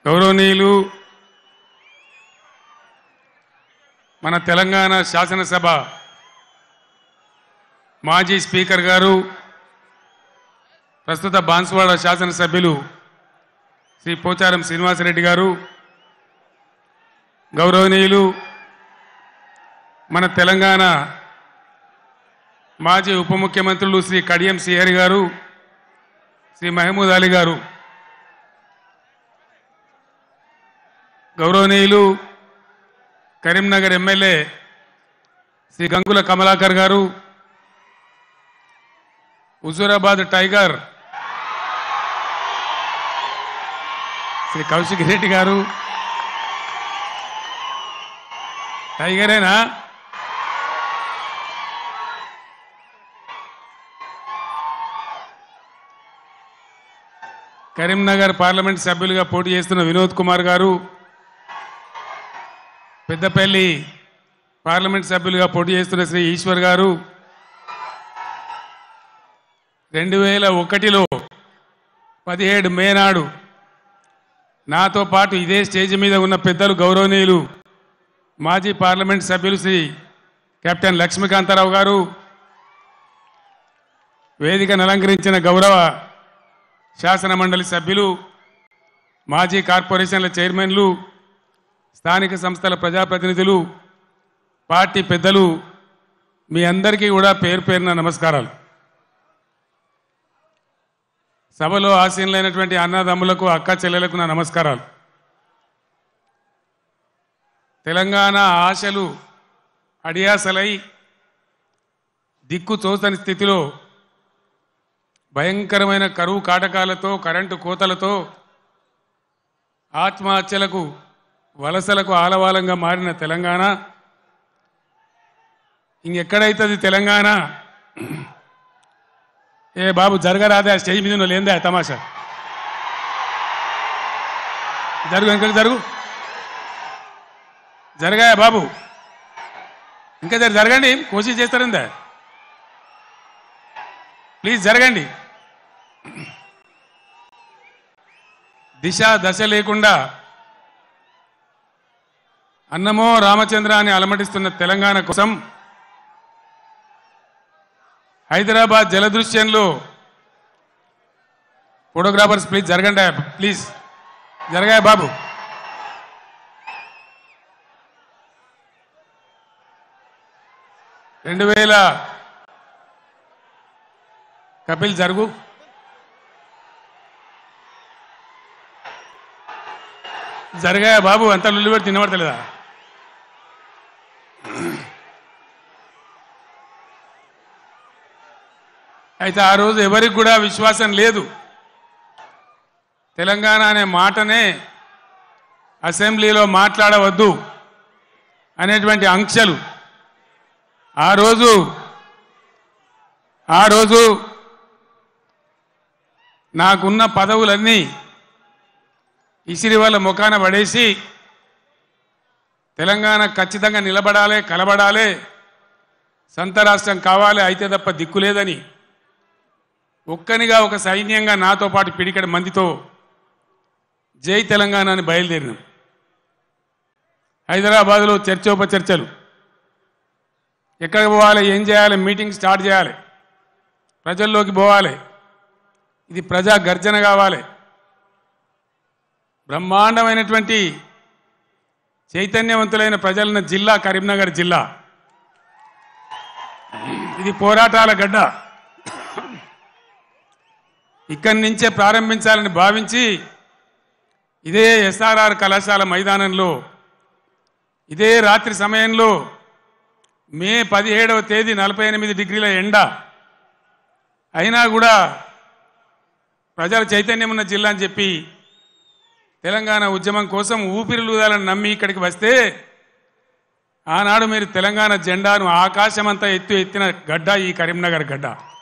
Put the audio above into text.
గౌరవనీయులు మన తెలంగాణ శాసనసభ మాజీ స్పీకర్ గారు ప్రస్తుత బాన్సువాడ శాసనసభ్యులు శ్రీ పోచారం శ్రీనివాసరెడ్డి గారు గౌరవనీయులు మన తెలంగాణ మాజీ ఉప ముఖ్యమంత్రులు శ్రీ కడియం శ్రీహరి గారు శ్రీ మహమూద్ అలీ గారు గౌరవనీయులు కరీంనగర్ ఎమ్మెల్యే శ్రీ గంగుల కమలాకర్ గారు హుజూరాబాద్ టైగర్ శ్రీ కౌశిక్ రెడ్డి గారు టైగరేనా కరీంనగర్ పార్లమెంట్ సభ్యులుగా పోటీ చేస్తున్న వినోద్ కుమార్ గారు పెద్దపల్లి పార్లమెంట్ సభ్యులుగా పోటీ చేస్తున్న శ్రీ ఈశ్వర్ గారు రెండు వేల ఒకటిలో పదిహేడు మే నాడు నాతో పాటు ఇదే స్టేజ్ మీద ఉన్న పెద్దలు గౌరవనీయులు మాజీ పార్లమెంట్ సభ్యులు శ్రీ కెప్టెన్ లక్ష్మీకాంతారావు గారు వేదికను అలంకరించిన గౌరవ శాసన మండలి సభ్యులు మాజీ కార్పొరేషన్ల చైర్మన్లు స్థానిక సంస్థల ప్రజాప్రతినిధులు పార్టీ పెద్దలు మీ అందరికీ కూడా పేరు పేరున నమస్కారాలు సభలో ఆసీనులైనటువంటి అన్నదమ్ములకు అక్క చెల్లెలకు నా నమస్కారాలు తెలంగాణ ఆశలు అడియాసలై దిక్కు తోచని స్థితిలో భయంకరమైన కరువు కాటకాలతో కరెంటు కోతలతో ఆత్మహత్యలకు వలసలకు ఆలవాలంగా మారిన తెలంగాణ ఇంకెక్కడైతుంది తెలంగాణ ఏ బాబు జరగరాదే ఆ స్టేజ్ మీద లేదే ఆ తమాషా జరుగు ఇంకా జరుగు జరగాయా బాబు ఇంకా జర జరగండి కోషిష్ చేస్తారందా ప్లీజ్ జరగండి దిశ దశ లేకుండా అన్నమో రామచంద్ర అని అలమటిస్తున్న తెలంగాణ కోసం హైదరాబాద్ జలదృశ్యంలో ఫోటోగ్రాఫర్స్ ప్లీజ్ జరగండి ప్లీజ్ జరగాయ బాబు రెండు వేల కపిల్ జరుగు జరగాయ బాబు అంత లుల్లి పెట్టి తినబడతలేదా అయితే ఆ రోజు ఎవరికి కూడా విశ్వాసం లేదు తెలంగాణ అనే మాటనే అసెంబ్లీలో మాట్లాడవద్దు అనేటువంటి ఆంక్షలు ఆ రోజు ఆ రోజు నాకున్న పదవులన్నీ ఇసిరి వాళ్ళ ముఖాన పడేసి తెలంగాణ ఖచ్చితంగా నిలబడాలి కలబడాలి సంత రాష్ట్రం కావాలి అయితే తప్ప దిక్కు లేదని ఒక్కనిగా ఒక సైన్యంగా నాతో పాటు పిడికడ మందితో జై తెలంగాణ అని బయలుదేరినాం హైదరాబాద్లో చర్చోపచర్చలు ఎక్కడికి పోవాలి ఏం చేయాలి మీటింగ్ స్టార్ట్ చేయాలి ప్రజల్లోకి పోవాలి ఇది ప్రజా గర్జన కావాలి బ్రహ్మాండమైనటువంటి చైతన్యవంతులైన ప్రజలున్న జిల్లా కరీంనగర్ జిల్లా ఇది పోరాటాల గడ్డ ఇక్కడి నుంచే ప్రారంభించాలని భావించి ఇదే ఎస్ఆర్ఆర్ కళాశాల మైదానంలో ఇదే రాత్రి సమయంలో మే పదిహేడవ తేదీ నలభై ఎనిమిది డిగ్రీల ఎండ అయినా కూడా ప్రజల చైతన్యం ఉన్న జిల్లా అని చెప్పి తెలంగాణ ఉద్యమం కోసం ఊపిరిలూదాలని నమ్మి ఇక్కడికి వస్తే ఆనాడు మీరు తెలంగాణ జెండాను ఆకాశమంతా ఎత్తు ఎత్తిన గడ్డ ఈ కరీంనగర్ గడ్డ